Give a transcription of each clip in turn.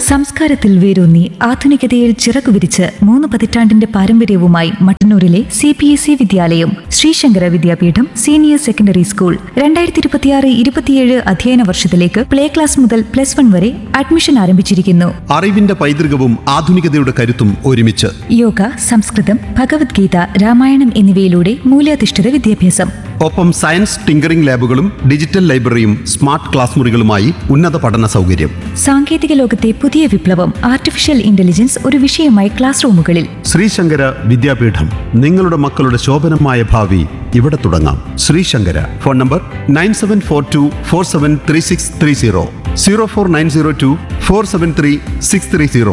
സംസ്കാരത്തിൽ വേരൂന്നി ആധുനികതയിൽ ചിറകു വിരിച്ച് മൂന്ന് പതിറ്റാണ്ടിന്റെ പാരമ്പര്യവുമായി മട്ടന്നൂരിലെ സി പി എസ് ഇ വിദ്യാലയം Sreesankara Vidyapeetham senior secondary school രണ്ടായിരത്തി ഇരുപത്തിയാറ് ഇരുപത്തിയേഴ് അധ്യയന വർഷത്തിലേക്ക് പ്ലേ ക്ലാസ് മുതൽ പ്ലസ് വൺ വരെ അഡ്മിഷൻ ആരംഭിച്ചിരിക്കുന്നു അറിവിന്റെ പൈതൃകവും ആധുനികതയുടെ കരുത്തും ഒരുമിച്ച് യോഗ സംസ്കൃതം ഭഗവത്ഗീത രാമായണം എന്നിവയിലൂടെ മൂല്യാധിഷ്ഠിത വിദ്യാഭ്യാസം ഒപ്പം സയൻസ് ടിങ്കറിംഗ് ലാബുകളും ഡിജിറ്റൽ ലൈബ്രറിയും സ്മാർട്ട് ക്ലാസ് മുറികളുമായി ഉന്നത പഠന സൗകര്യം സാങ്കേതിക ലോകത്തെ പുതിയ വിപ്ലവം ആർട്ടിഫിഷ്യൽ ഇന്റലിജൻസ് ഒരു വിഷയമായി ക്ലാസ് റൂമുകളിൽ ശ്രീശങ്കര വിദ്യാപീഠം നിങ്ങളുടെ മക്കളുടെ ശോഭനമായ ഭാവി ഇവിടെ തുടങ്ങാം Sreesankara phone number nine seven four two four seven three six three zero zero four nine zero two four seven three six three zero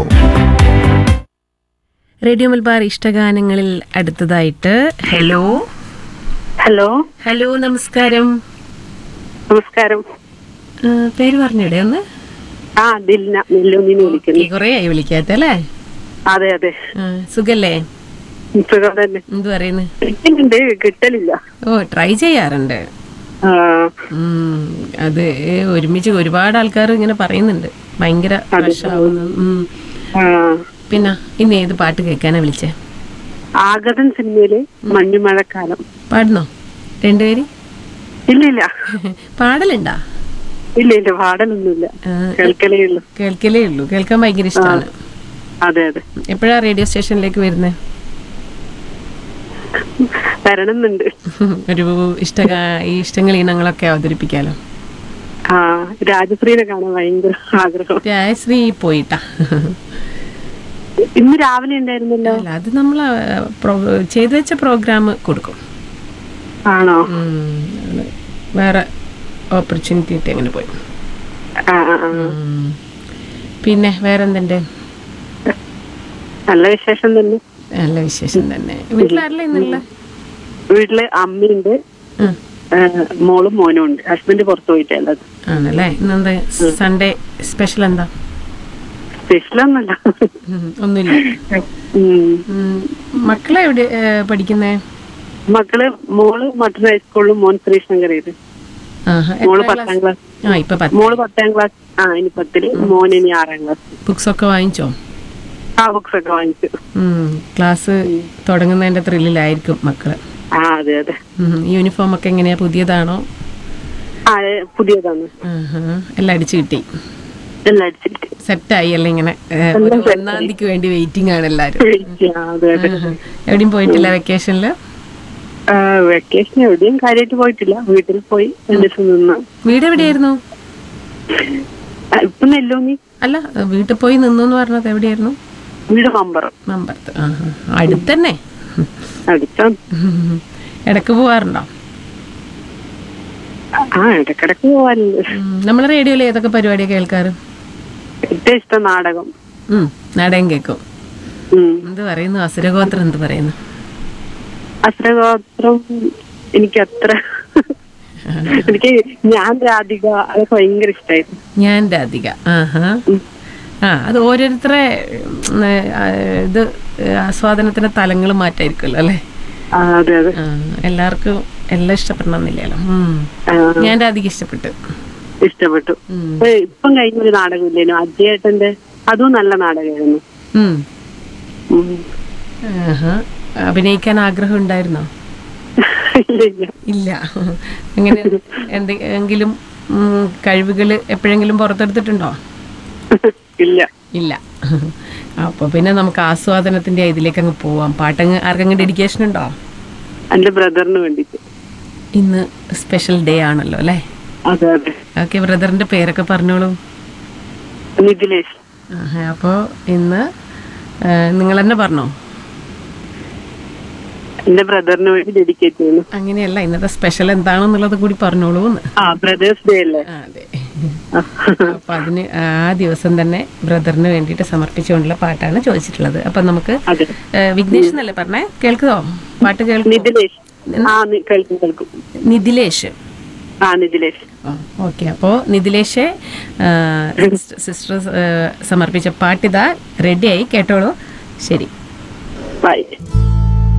radio Malabar ഇഷ്ടഗാനങ്ങളിൽ അടുത്തതായിട്ട് ഹലോ ഹലോ ഹലോ നമസ്കാരം നമസ്കാരം ആ, പേര് പറഞ്ഞിടേ ഒന്ന് ആ ദിൽന നെല്ലൂന്നിന്ന് വിളിക്കുന്നു കുറേ ആയി വിളിക്കാത്തല്ലേ അതെ അതെ ആ, സുഖല്ലേ സുഖം തന്നെ എന്തു പറയുന്നു കിട്ടുന്നുണ്ട് കിട്ടലില്ല ഓ ട്രൈ ചെയ്യാറുണ്ട് ആ, ഉം, അത് ഒരുമിച്ച് ഒരുപാട് ആൾക്കാർ ഇങ്ങനെ പറയുന്നുണ്ട് ഭയങ്കര വശാവുന്നു ഉം. ആ. പിന്നെ ഇന്ന് ഏത് പാട്ട് കേൾക്കാനാ വിളിച്ചേ ആഗതൻ സിനിമയില് മഞ്ഞുമഴക്കാലം പാടുന്നോ രണ്ടുപേര് ഇല്ല ഇല്ല പാടലുണ്ടാ ഇല്ല ഇല്ല പാടലൊന്നുമില്ല ആ, കേൾക്കലേ ഉള്ളു കേൾക്കലേ ഉള്ളൂ കേൾക്കാൻ ഭയങ്കര ഇഷ്ടമാണ് അതെ അതെ എപ്പോഴാ റേഡിയോ സ്റ്റേഷനിലേക്ക് വരുന്നത് വരണമെന്നുണ്ട് ഒരു ഇഷ്ട ഈ ഇഷ്ടങ്ങൾ ഇനങ്ങളൊക്കെ അവതരിപ്പിക്കാലോ ആ രാജശ്രീനെ കാണാൻ ഭയങ്കര ആഗ്രഹം രായശ്രീ പോയിട്ടാ ഇന്ന് രാവിലെ ഉണ്ടായിരുന്നല്ലോ അല്ല അത് നമ്മൾ ചെയ്തു വെച്ച പ്രോഗ്രാം കൊടുക്കും ആണോ ഉം, അത് വേറെ ഓപ്പർച്യൂണിറ്റി കിട്ടി അങ്ങനെ പോയി ആ ആ ആ ഉം. പിന്നെ വേറെ എന്തുണ്ട് നല്ല വിശേഷം തന്നെ നല്ല വിശേഷം തന്നെ വീട്ടിലാരല്ല ഇന്നുള്ള വീട്ടില് അമ്മയുണ്ട് ആ, മോളും മോനും ഉണ്ട് ഹസ്ബൻഡ് പുറത്തു പോയിട്ടുള്ളത് ആണല്ലേ ഇന്നെന്താ സൺഡേ സ്പെഷ്യൽ എന്താ സ്പെഷ്യലൊന്നുമല്ല ഉം, ഒന്നുമില്ല ഉം. ഉം, മക്കളെ എവിടെ പഠിക്കുന്നേ മക്കള് മോള് മട്ടൺ ഹൈസ്കൂളിലും മോൻ ശ്രീശങ്കരയില് ആഹാ, മോള് എത്രാം പത്താം ക്ലാസ്? ക്ലാസ് ആ ഇപ്പൊ പത്ത് മോള് പത്താം ക്ലാസ് ആ ഇനി പത്തില് മോൻ ഇനി ആറാം ക്ലാസ് ബുക്സ് ഒക്കെ വാങ്ങിച്ചോ ആ ബുക്സ് ഒക്കെ വാങ്ങിച്ചു ഉം, ക്ലാസ് തുടങ്ങുന്നതിന്റെ ത്രില്ലിലായിരിക്കും മക്കള് ആ അതെ അതെ ഉം, യൂണിഫോം ഒക്കെ എങ്ങനെയാ പുതിയതാണോ ആ ഏ, പുതിയതാണ് ആഹാ, എല്ലാം അടിച്ചു കിട്ടി എല്ലാം അടിച്ചിട്ട് സെറ്റായി അല്ല ഇങ്ങനെ ഏ, ഒരു ഒന്നാം തീയതിക്ക് വേണ്ടി വെയിറ്റിംഗ് ആണ് എല്ലാരും ആ, അതെ അതെ ആഹാ. എവിടെയും പോയിട്ടില്ല വെക്കേഷനില് വെക്കേഷൻ എവിടെയും കാര്യമായിട്ട് പോയിട്ടില്ല വീട്ടിൽ പോയി രണ്ടു ദിവസം നിന്ന് വീട് എവിടെയായിരുന്നു ആ, ഇപ്പൊ നെല്ലൂന്നി അല്ല വീട്ടിൽ പോയി നിന്നു എന്ന് പറഞ്ഞത് എവിടെയായിരുന്നു വീട് മമ്പറം മമ്പറത്ത് ആഹാ. അടുത്തന്നെ അടുത്ത ഉം. ഇടക്ക് പോവാറുണ്ടോ ആ ഇടക്കിടക്ക് പോവാറുണ്ട് ഉം, നമ്മളെ റേഡിയോയിൽ ഏതൊക്കെ പരിപാടിയാണ് കേൾക്കാറ് ഏറ്റവും ഇഷ്ടം നാടകം ഉം, നാടകം കേൾക്കും ഉം എന്ത് പറയുന്നു അസുരഗോത്രം എന്ത് പറയുന്നു അസുരഗോത്രം എനിക്ക് അത്ര എനിക്ക് ഞാൻ രാധിക അതൊക്കെ ഭയങ്കര ഇഷ്ടായിരുന്നു ഞാൻ രാധിക ആഹാ ആ അത് ഓരോരുത്തരെ ഉം, ആ, ഇത് ആസ്വാദനത്തിന്റെ തലങ്ങൾ മാറ്റായിരിക്കുമല്ലോ അല്ലേ ആ, അതെ അതെ ആ, എല്ലാവർക്കും എല്ലാം ഇഷ്ടപ്പെടണമെന്നില്ലല്ലോ ഉം. ആ, ഞാൻ രാധിക ഇഷ്ടപ്പെട്ടു ഇഷ്ടപ്പെട്ടു ഉം. ഇപ്പൊ ഇപ്പം കഴിഞ്ഞ ഒരു നാടകമില്ലേനോ അജയേട്ടന്റെ അതും നല്ല നാടകമായിരുന്നു ഉം. ഉം. ആഹാ. അഭിനയിക്കാൻ ആഗ്രഹം ഉണ്ടായിരുന്നോ ഇല്ല ഇല്ല ഇല്ല അങ്ങനെ എന്തെങ്കിലും കഴിവുകൾ എപ്പോഴെങ്കിലും പുറത്തെടുത്തിട്ടുണ്ടോ ഇല്ല ഇല്ല അപ്പോൾ പിന്നെ നമുക്ക് ആസ്വാദനത്തിന്റെ ഇതിലേക്ക് അങ്ങ് പോവാം പാട്ടങ്ങ് ആർക്കെങ്കിലും ഡെഡിക്കേഷൻ ഉണ്ടോ എന്റെ ബ്രദറിന് വേണ്ടിട്ട് ഇന്ന് സ്പെഷ്യൽ ഡേ ആണല്ലോ അല്ലേ അതെ അതെ ഓക്കെ ബ്രദറിന്റെ പേരൊക്കെ പറഞ്ഞോളൂ നിഖിലേഷ് അപ്പോൾ ഇന്ന് നിങ്ങൾ തന്നെ പറഞ്ഞോ എന്റെ ബ്രദറിന് വേണ്ടി ഡെഡിക്കേറ്റ് ചെയ്യുന്നു അങ്ങനെയല്ല ഇന്നത്തെ സ്പെഷ്യൽ എന്താണെന്നുള്ളത് കൂടി പറഞ്ഞോളൂ എന്ന് ആ ബ്രദേഴ്സ് ഡേ അല്ലേ ആ, അതെ അപ്പൊ അതിന് ആ ദിവസം തന്നെ ബ്രദറിന് വേണ്ടിയിട്ട് സമർപ്പിച്ചുകൊണ്ടുള്ള പാട്ടാണ് ചോദിച്ചിട്ടുള്ളത് അപ്പൊ നമുക്ക് അതെ ഏ, വിഘ്നേഷ് എന്നല്ലേ പറഞ്ഞേ കേൾക്കുതോ പാട്ട് കേൾക്കും നിതിലേഷ് ആ നി- കേൾക്കും കേൾക്കും നിതിലേഷ് ആ നിതിലേഷ് ഓക്കെ അപ്പോൾ നിതിലേഷ് സിസ്റ്റർ സമർപ്പിച്ച പാട്ടിതാ റെഡിയായി കേട്ടോളൂ ശരി ബൈ